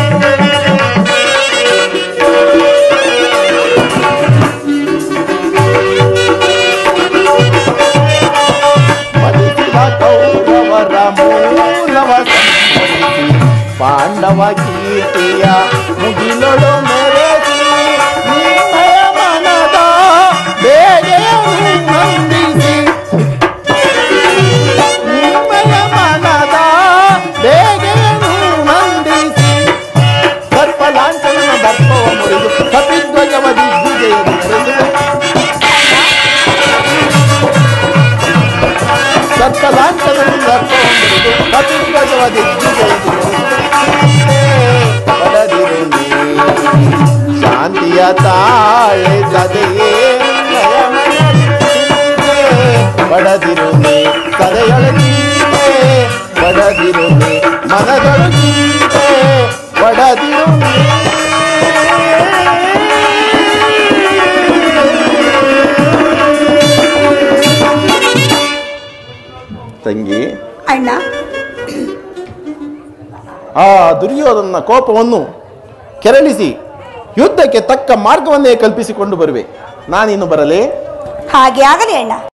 ಮದಿಸಿದ ಕೌರವರ ಮೂಲವ ಸಂಹರಿಸಿ ಪಾಂಡವ ಕೀರ್ತಿಯ ಮುಗಿಲಳು ಮೆರೆಸಿ ನಿಮ್ಮಯ ಮನದ ಬೇಗೆಯನ್ನು ನಂದಿಸಿ ನಿಮ್ಮಯ ಮನದ ಬೇಗೆಯನ್ನು ನಂದಿಸಿ ಸರ್ಪಲಾಂಛನ ದರ್ಪವ ಮುರಿದು ಕಪಿಧ್ವಜವ ದಿಗ್ವಿಜಯದ ಮೆರೆದು ಸರ್ಪಲಾಂಛನ ದರ್ಪವ ಮುರಿದು ಕಪಿಧ್ವಜವ ದಿಗ್ವಿಜಯದ ಪಡದಿರು ನೀ ಶಾಂತಿಯ ತಾಳೆ ಸದೆಯೇ ಪಡದಿರು ನೀ ಸದೆಯೊಳಗೀತೆ ಪಡದಿರು ನೀ ಮನದೊಳಗೀತೆ ಪಡದಿರು ನೀ ತಂಗಿ ಅಣ್ಣ ಆ ದುರ್ಯೋಧನ ಕೋಪವನ್ನು ಕೆರಳಿಸಿ ಯುದ್ಧಕ್ಕೆ ತಕ್ಕ ಮಾರ್ಗವನ್ನೇ ಕಲ್ಪಿಸಿಕೊಂಡು ಬರುವೆ ನಾನಿನ್ನು ಬರಲೇ ಹಾಗೆ ಆಗಲಿ ಅಣ್ಣ